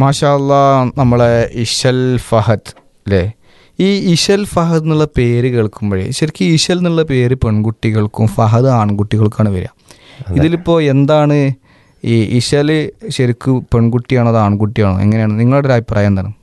മാഷാല്ല നമ്മളെ ഇഷൽ ഫഹദ് അല്ലേ ഈ ഇഷൽ ഫഹദ് എന്നുള്ള പേര് കേൾക്കുമ്പോഴേ ശരിക്കും ഇഷൽ എന്നുള്ള പേര് പെൺകുട്ടികൾക്കും ഫഹദ് ആൺകുട്ടികൾക്കാണ് വരിക ഇതിലിപ്പോൾ എന്താണ് ഈ ഇഷൽ ശരിക്കും പെൺകുട്ടിയാണോ അത് ആൺകുട്ടിയാണോ എങ്ങനെയാണ് നിങ്ങളുടെ ഒരു അഭിപ്രായം എന്താണ്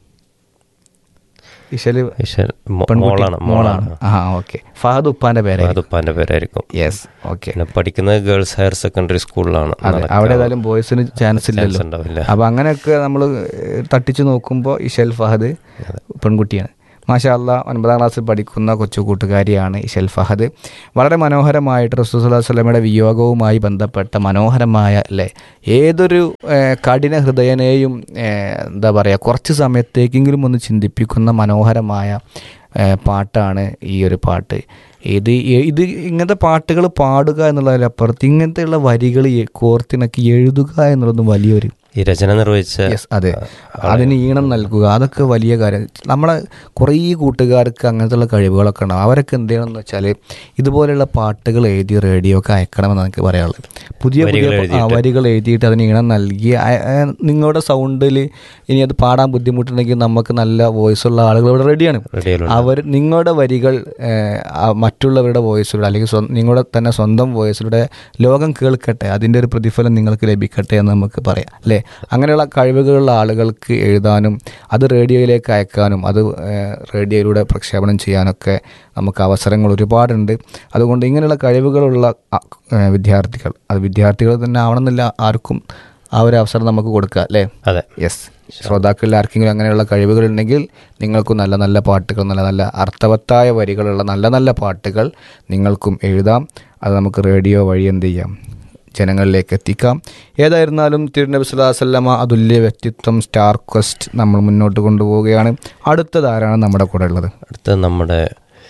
ഇഷൽ ഇഷൽ മോ- പെൺകുട്ടി മോളാണ് മോളാണ് ആ ഓക്കെ ഫഹദ് ഉപ്പാന്റെ പേരായിരിക്കും അത് ഉപ്പാന്റെ പേരായിരിക്കും യെസ് ഓക്കെ പിന്നെ പഠിക്കുന്നത് ഗേൾസ് ഹയർ സെക്കൻഡറി സ്കൂളിലാണ് അതെ അവിടെ ഏതായാലും ബോയ്സിന് ചാൻസ് ഇല്ലല്ലോ ഉണ്ടാവില്ല അപ്പോൾ അങ്ങനെയൊക്കെ നമ്മൾ തട്ടിച്ച് നോക്കുമ്പോൾ ഇഷൽ ഫഹദ് പെൺകുട്ടിയാണ് മാഷാ അല്ല ഒൻപതാം ക്ലാസ്സിൽ പഠിക്കുന്ന കൊച്ചു കൂട്ടുകാരിയാണ് ഇഷൽ ഫഹദ് വളരെ മനോഹരമായിട്ട് റസൂസുല്ലാ സ്വലമയുടെ വിയോഗവുമായി ബന്ധപ്പെട്ട മനോഹരമായ അല്ലേ ഏതൊരു ഏഹ്, കഠിന ഹൃദയനെയും ഏഹ്, എന്താ പറയുക കുറച്ച് സമയത്തേക്കെങ്കിലും ഒന്ന് ചിന്തിപ്പിക്കുന്ന മനോഹരമായ ഏഹ്, പാട്ടാണ് ഈ ഒരു പാട്ട് ഇത് എ- ഇത് ഇങ്ങനത്തെ പാട്ടുകൾ പാടുക എന്നുള്ളതിലപ്പുറത്ത് ഇങ്ങനത്തെയുള്ള വരികൾ എ- കോർത്തിണക്കി എഴുതുക എന്നുള്ളതും വലിയൊരു ഈ രചന നിർവഹിച്ച യെസ് അതെ അതിന് ഈണം നൽകുക അതൊക്കെ വലിയ കാര്യം നമ്മളെ കുറേ കൂട്ടുകാർക്ക് അങ്ങനത്തെയുള്ള കഴിവുകളൊക്കെ ഉണ്ടാവും അവരൊക്കെ എന്ത് ചെയ്യണമെന്ന് വെച്ചാൽ ഇതുപോലെയുള്ള പാട്ടുകൾ എഴുതി റേഡിയോ ഒക്കെ അയക്കണമെന്ന് എനിക്ക് പറയാനുള്ളത് പുതിയ പുതിയ ആ, വരികൾ എഴുതിയിട്ട് അതിന് ഈണം നൽകി അയ- അയ- നിങ്ങളുടെ സൗണ്ടിൽ ഇനി അത് പാടാൻ ബുദ്ധിമുട്ടുണ്ടെങ്കിൽ നമുക്ക് നല്ല വോയിസ് ഉള്ള ആളുകൾ ഇവിടെ റെഡിയാണ് റേഡിയോയിലുള്ള അവർ നിങ്ങളുടെ വരികൾ ഏഹ്, ആ മറ്റുള്ളവരുടെ വോയിസിലൂടെ അല്ലെങ്കിൽ സ്വ- നിങ്ങളുടെ തന്നെ സ്വന്തം വോയിസിലൂടെ ലോകം കേൾക്കട്ടെ അതിൻ്റെ ഒരു പ്രതിഫലം നിങ്ങൾക്ക് ലഭിക്കട്ടെ എന്ന് നമുക്ക് പറയാം അല്ലേ അങ്ങനെയുള്ള കഴിവുകളുള്ള ആളുകൾക്ക് എഴുതാനും അത് റേഡിയോയിലേക്ക് അയക്കാനും അത് ഏഹ്, റേഡിയോയിലൂടെ പ്രക്ഷേപണം ചെയ്യാനൊക്കെ നമുക്ക് അവസരങ്ങൾ ഒരുപാടുണ്ട് അതുകൊണ്ട് ഇങ്ങനെയുള്ള കഴിവുകളുള്ള അ- ഏഹ്, വിദ്യാർത്ഥികൾ അത് വിദ്യാർത്ഥികൾ തന്നെ ആവണമെന്നില്ല ആർക്കും ആ ഒരു അവസരം നമുക്ക് കൊടുക്കുക അല്ലേ അതെ യെസ് ശ്രോതാക്കളിൽ ആർക്കെങ്കിലും അങ്ങനെയുള്ള കഴിവുകളുണ്ടെങ്കിൽ നിങ്ങൾക്കും നല്ല നല്ല പാട്ടുകൾ നല്ല നല്ല അർത്ഥവത്തായ വരികളുള്ള നല്ല നല്ല പാട്ടുകൾ നിങ്ങൾക്കും എഴുതാം അത് നമുക്ക് റേഡിയോ വഴി എന്ത് ചെയ്യാം ജനങ്ങളിലേക്ക് എത്തിക്കാം ഏതായിരുന്നാലും തിരുനബി സ്വലാസല്ലമ അതുല്യ വ്യക്തിത്വം സ്റ്റാർ ക്വസ്റ്റ് നമ്മൾ മുന്നോട്ട് കൊണ്ടുപോവുകയാണ് അടുത്തത് ആരാണ് നമ്മുടെ കൂടെ ഉള്ളത് അടുത്ത നമ്മുടെ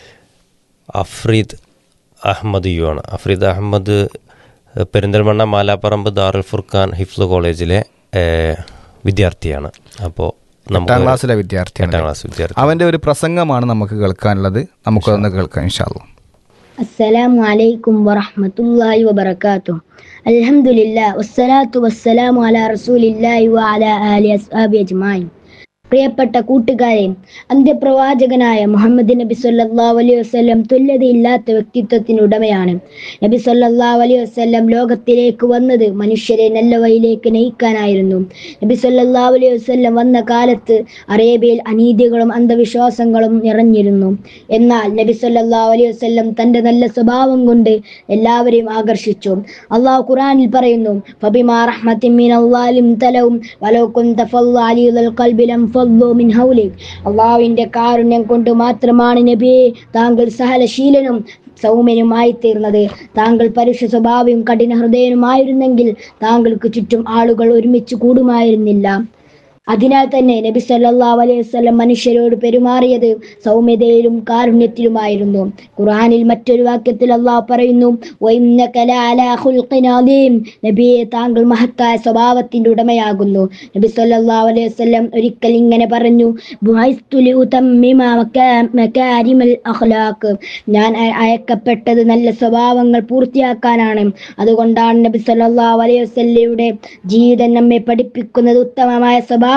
അഫ്രീദ് അഹമ്മദ് യു ആണ് അഫ്രീദ് അഹമ്മദ് ഏഹ്, പെരിന്തൽമണ്ണ മാലാപ്പറമ്പ് ദാറുൽ ഫുർഖാൻ ഹിഫ്ല് കോളേജിലെ ഏഹ്, വിദ്യാർത്ഥിയാണ് അപ്പോൾ നമുക്ക് എട്ടാം ക്ലാസ്സിലെ വിദ്യാർത്ഥിയാണ് എട്ടാം ക്ലാസ് വിദ്യാർത്ഥി അവൻ്റെ ഒരു പ്രസംഗമാണ് നമുക്ക് കേൾക്കാനുള്ളത് നമുക്കതൊന്ന് കേൾക്കാം ഇൻഷാല്ലോ السلام عليكم ورحمة الله وبركاته الحمد لله والصلاة والسلام على رسول الله وعلى آله أصحابه أجمعين പ്രിയപ്പെട്ട കൂട്ടുകാരെ അന്ത്യപ്രവാചകനായ മുഹമ്മദ് നബി സല്ലല്ലാഹു അലൈഹി വസല്ലം തുല്യതയില്ലാത്ത വ്യക്തിത്വത്തിന് ഉടമയാണ് നബി സല്ലല്ലാഹു അലൈഹി വസല്ലം ലോകത്തിലേക്ക് വന്നത് മനുഷ്യരെ നല്ല വഴിയിലേക്ക് നയിക്കാനായിരുന്നു നബി സല്ലല്ലാഹു അലൈഹി വസല്ലം വന്ന കാലത്ത് അറേബ്യയിൽ അനീതികളും അന്ധവിശ്വാസങ്ങളും നിറഞ്ഞിരുന്നു എന്നാൽ നബി സല്ലല്ലാഹു അലൈഹി വസല്ലം തന്റെ നല്ല സ്വഭാവം കൊണ്ട് എല്ലാവരെയും ആകർഷിച്ചു അള്ളാഹു ഖുർആനിൽ പറയുന്നു ഫബിമാ റഹ്മത്തിൻ മിനല്ലാഹി ലിംതലവും വലൗ കുന്ത ഫദ്ദ ഖൽബി ലം ഫദ്ദു മിൻ ഹൗലിക് അള്ളാഹുവിന്റെ കാരുണ്യം കൊണ്ട് മാത്രമാണ് നബിയെ താങ്കൾ സഹലശീലനും സൗമ്യനുമായി തീർന്നത് താങ്കൾ പരുഷ സ്വഭാവവും കഠിന ഹൃദയനുമായിരുന്നെങ്കിൽ താങ്കൾക്ക് ചുറ്റും ആളുകൾ ഒരുമിച്ച് കൂടുമായിരുന്നില്ല അതിനാൽ തന്നെ നബി സല്ലല്ലാഹു അലൈഹി വസല്ലം മനുഷ്യരോട് പെരുമാറിയത് സൗമ്യതയിലും കാരുണ്യത്തിലുമായിരുന്നു ഖുർആനിൽ മറ്റൊരു വാക്യത്തിൽ അള്ളാഹു പറയുന്നു "വഇന്നക ലഅലാ ഖുൽഖിൻ അദീം." നബിയെ താങ്കൾ മഹത്തായ സ്വഭാവത്തിന്റെ ഉടമയാകുന്നു നബി സല്ലല്ലാഹു അലൈഹി വസല്ലം ഒരിക്കൽ ഇങ്ങനെ പറഞ്ഞു "ബുഇസ്തു ലിഉതമ്മിമ മക്കാ- മകാരിമൽ അഖ്ലാഖ്." ഞാൻ അയ- അയക്കപ്പെട്ടത് നല്ല സ്വഭാവങ്ങൾ പൂർത്തിയാക്കാനാണ് അതുകൊണ്ടാണ് നബി സല്ലല്ലാഹു അലൈഹി വസല്ലയുടെ ജീവിതം നമ്മെ പഠിപ്പിക്കുന്നത് ഉത്തമമായ സ്വഭാവങ്ങളാണ്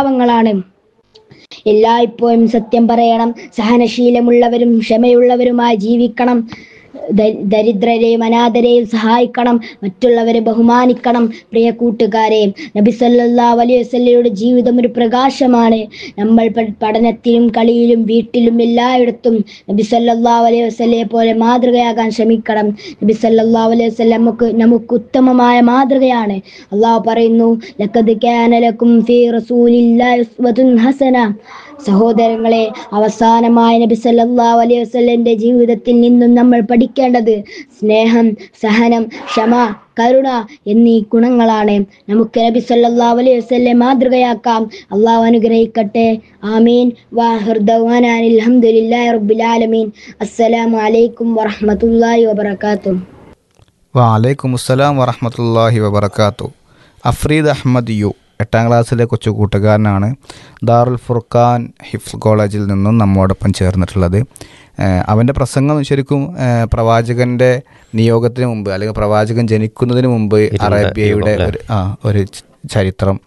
എല്ലായ്പ്പോഴും സത്യം പറയണം സഹനശീലമുള്ളവരും ക്ഷമയുള്ളവരുമായി ജീവിക്കണം ദ- ദരിദ്രരെയും അനാഥരെയും സഹായിക്കണം മറ്റുള്ളവരെ ബഹുമാനിക്കണം പ്രിയ കൂട്ടുകാരെ നബി സല്ലല്ലാഹു അലൈഹി വസല്ലയുടെ ജീവിതം ഒരു പ്രകാശമാണ് നമ്മൾ പ- പഠനത്തിലും കളിയിലും വീട്ടിലും എല്ലായിടത്തും നബി സല്ലല്ലാഹു അലൈഹി വസല്ലയെ പോലെ മാതൃകയാകാൻ ശ്രമിക്കണം നബി സല്ലല്ലാഹു അലൈഹി വസല്ലം നമുക്ക് നമുക്ക് ഉത്തമമായ മാതൃകയാണ് അള്ളാഹു പറയുന്നു ലഖദ് കാന ലക്കും ഫീ റസൂലില്ലാഹി ഉസ്വത്തുൻ ഹസന സഹോദരങ്ങളെ അവസാനമായ നബി സല്ലല്ലാഹു അലൈഹി വസല്ലന്റെ ജീവിതത്തിൽ നിന്നും നമ്മൾ പഠിക്കേണ്ടത് സ്നേഹം സഹനം ക്ഷമ കരുണ എന്നീ ഗുണങ്ങളാണ് നമുക്ക് നബി സല്ലല്ലാഹു അലൈഹി വസല്ലം മാതൃകയാക്കാം അള്ളാഹു അനുഗ്രഹിക്കട്ടെ ആമീൻ വാഹിർദവാനാൻ അൽഹംദുലില്ലാഹി റബ്ബിൽ ആലമീൻ അസ്സലാമു അലൈക്കും വറഹ്മത്തുള്ളാഹി വബറകാതുഹു വാലൈക്കും അസ്സലാം വറഹമത്തല്ലാഹി വബർക്കാത്തു അഫ്രീദ് അഹമ്മദ് യു എട്ടാം ക്ലാസ്സിലെ കൊച്ചു കൂട്ടുകാരനാണ് ദാറുൽ ഫുർഖാൻ ഹിഫ്സ് കോളേജിൽ നിന്നും നമ്മോടൊപ്പം ചേർന്നിട്ടുള്ളത് ഏഹ് അവൻ്റെ പ്രസംഗം ശരിക്കും ഏഹ് പ്രവാചകൻ്റെ നിയോഗത്തിന് മുമ്പ് അല്ലെങ്കിൽ പ്രവാചകൻ ജനിക്കുന്നതിന് മുമ്പ് അറേബ്യയുടെ ഒരു ആ ഒരു ച- ചരിത്രം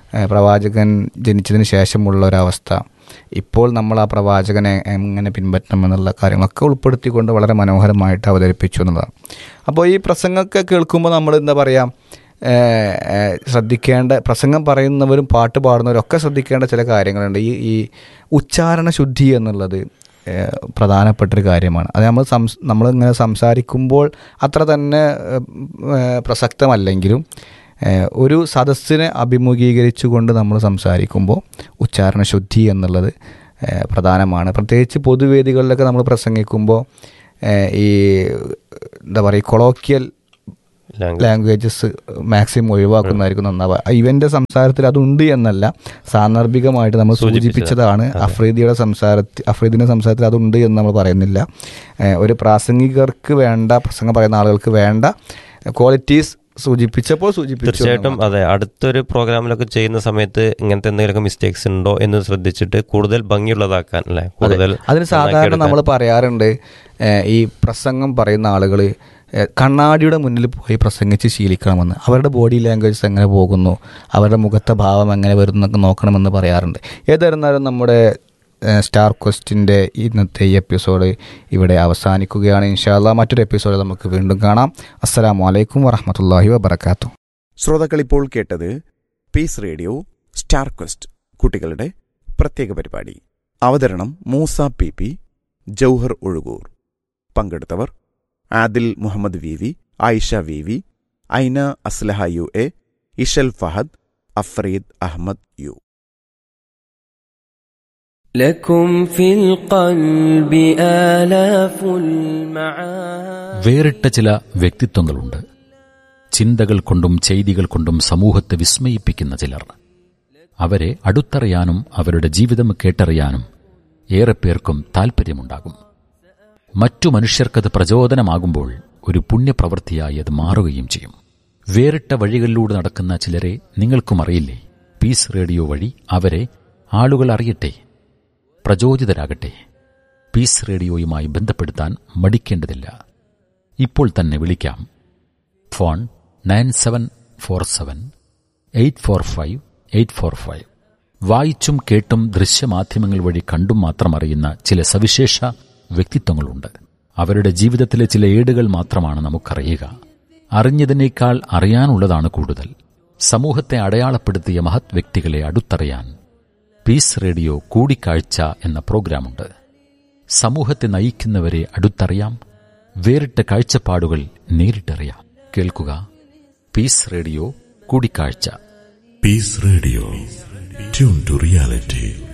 ഏഹ് പ്രവാചകൻ ജനിച്ചതിന് ശേഷമുള്ള ഒരവസ്ഥ ഇപ്പോൾ നമ്മൾ ആ പ്രവാചകനെ എങ്ങനെ പിൻപറ്റണമെന്നുള്ള കാര്യങ്ങളൊക്കെ ഉൾപ്പെടുത്തിക്കൊണ്ട് വളരെ മനോഹരമായിട്ട് അവതരിപ്പിച്ചു എന്നതാണ് അപ്പോൾ ഈ പ്രസംഗമൊക്കെ കേൾക്കുമ്പോൾ നമ്മൾ എന്താ പറയുക ഏഹ് ഏഹ് ശ്രദ്ധിക്കേണ്ട പ്രസംഗം പറയുന്നവരും പാട്ട് പാടുന്നവരും ഒക്കെ ശ്രദ്ധിക്കേണ്ട ചില കാര്യങ്ങളുണ്ട് ഈ ഈ ഉച്ചാരണ ശുദ്ധി എന്നുള്ളത് ഏഹ് പ്രധാനപ്പെട്ടൊരു കാര്യമാണ് അത് നമ്മൾ സംസ് നമ്മളിങ്ങനെ സംസാരിക്കുമ്പോൾ അത്ര തന്നെ ഏഹ്, ഏഹ്, പ്രസക്തമല്ലെങ്കിലും ഏഹ്, ഒരു സദസ്സിനെ അഭിമുഖീകരിച്ചുകൊണ്ട് നമ്മൾ സംസാരിക്കുമ്പോൾ ഉച്ചാരണ ശുദ്ധി എന്നുള്ളത് ഏഹ്, പ്രധാനമാണ് പ്രത്യേകിച്ച് പൊതുവേദികളിലൊക്കെ നമ്മൾ പ്രസംഗിക്കുമ്പോൾ ഏഹ്, ഈ എന്താ പറയുക കൊളോക്കിയൽ ലാംഗ്വേജ് ലാംഗ്വേജസ് മാക്സിമം ഒഴിവാക്കുന്നതായിരിക്കും നന്നാവുക ഇവന്റെ സംസാരത്തിൽ അതുണ്ട് എന്നല്ല സാന്ദർഭികമായിട്ട് നമ്മൾ സൂചിപ്പിച്ചതാണ് അഫ്രീദിയുടെ സംസാരത്തിൽ അഫ്രീദിന്റെ സംസാരത്തിൽ അതുണ്ട് എന്ന് നമ്മൾ പറയുന്നില്ല ഏഹ് ഒരു പ്രാസംഗികർക്ക് വേണ്ട പ്രസംഗം പറയുന്ന ആളുകൾക്ക് വേണ്ട ക്വാളിറ്റീസ് സൂചിപ്പിച്ചപ്പോൾ സൂചിപ്പിച്ചു തീർച്ചയായിട്ടും അതെ അടുത്തൊരു പ്രോഗ്രാമിലൊക്കെ ചെയ്യുന്ന സമയത്ത് ഇങ്ങനത്തെ എന്തെങ്കിലുമൊക്കെ മിസ്റ്റേക്സ് ഉണ്ടോ എന്ന് ശ്രദ്ധിച്ചിട്ട് കൂടുതൽ ഭംഗിയുള്ളതാക്കാൻ അല്ലേ കൂടുതൽ അതിന് സാധാരണ നമ്മൾ പറയാറുണ്ട് ഏഹ് ഈ പ്രസംഗം പറയുന്ന ആളുകൾ കണ്ണാടിയുടെ മുന്നിൽ പോയി പ്രസംഗിച്ച് ശീലിക്കണമെന്ന് അവരുടെ ബോഡി ലാംഗ്വേജസ് എങ്ങനെ പോകുന്നു അവരുടെ മുഖത്തെ ഭാവം എങ്ങനെ വരുന്നൊക്കെ നോക്കണമെന്ന് പറയാറുണ്ട് ഏതായിരുന്നാലും നമ്മുടെ ഏഹ് സ്റ്റാർ ക്വസ്റ്റിൻ്റെ ഇന്നത്തെ ഈ എപ്പിസോഡ് ഇവിടെ അവസാനിക്കുകയാണ് ഇൻഷാല്ല മറ്റൊരു എപ്പിസോഡ് നമുക്ക് വീണ്ടും കാണാം അസ്സലാമു അലൈക്കും വറഹമത്തല്ലാഹി വബർക്കാത്തു ശ്രോതാക്കൾ ഇപ്പോൾ കേട്ടത് പീസ് റേഡിയോ സ്റ്റാർ ക്വസ്റ്റ് കുട്ടികളുടെ പ്രത്യേക പരിപാടി അവതരണം മൂസ പി പി ജൗഹർ ഒഴുകൂർ പങ്കെടുത്തവർ Adil Muhammad V V Ayisha V V Aina Aslaha U A Ishal Fahad Afreed Ahammed U لكم في القلب آلاف المعاني വേറിട്ട ചില വ്യക്തിത്വങ്ങളുണ്ട് ചിന്തകൾ കൊണ്ടും ചെയ്തികൾ കൊണ്ടും സമൂഹത്തെ വിസ്മയിപ്പിക്കുന്ന ചിലർ അവരെ അടുത്തറിയാനും അവരുടെ ജീവിതം കേട്ടറിയാനും ഏറെ പേർക്കും താൽപ്പര്യമുണ്ടാകും മറ്റു മനുഷ്യർക്കത് പ്രചോദനമാകുമ്പോൾ ഒരു പുണ്യപ്രവൃത്തിയായി അത് മാറുകയും ചെയ്യും വേറിട്ട വഴികളിലൂടെ നടക്കുന്ന ചിലരെ നിങ്ങൾക്കും അറിയില്ലേ പീസ് റേഡിയോ വഴി അവരെ ആളുകൾ അറിയട്ടെ പ്രചോദിതരാകട്ടെ പീസ് റേഡിയോയുമായി ബന്ധപ്പെടുത്താൻ മടിക്കേണ്ടതില്ല ഇപ്പോൾ തന്നെ വിളിക്കാം phone nine seven four seven eight four five eight four five വായിച്ചും കേട്ടും ദൃശ്യമാധ്യമങ്ങൾ വഴി കണ്ടും മാത്രം അറിയുന്ന ചില സവിശേഷ വ്യക്തിത്വങ്ങളുണ്ട് അവരുടെ ജീവിതത്തിലെ ചില ഏടുകൾ മാത്രമാണ് നമുക്കറിയുക അറിഞ്ഞതിനേക്കാൾ അറിയാനുള്ളതാണ് കൂടുതൽ സമൂഹത്തെ അടയാളപ്പെടുത്തിയ മഹത് വ്യക്തികളെ അടുത്തറിയാൻ പീസ് റേഡിയോ കൂടിക്കാഴ്ച എന്ന പ്രോഗ്രാമുണ്ട് സമൂഹത്തെ നയിക്കുന്നവരെ അടുത്തറിയാം വേറിട്ട കാഴ്ചപ്പാടുകൾ നേരിട്ടറിയാം കേൾക്കുക പീസ് റേഡിയോ കൂടിക്കാഴ്ച Peace Radio. Tune to reality.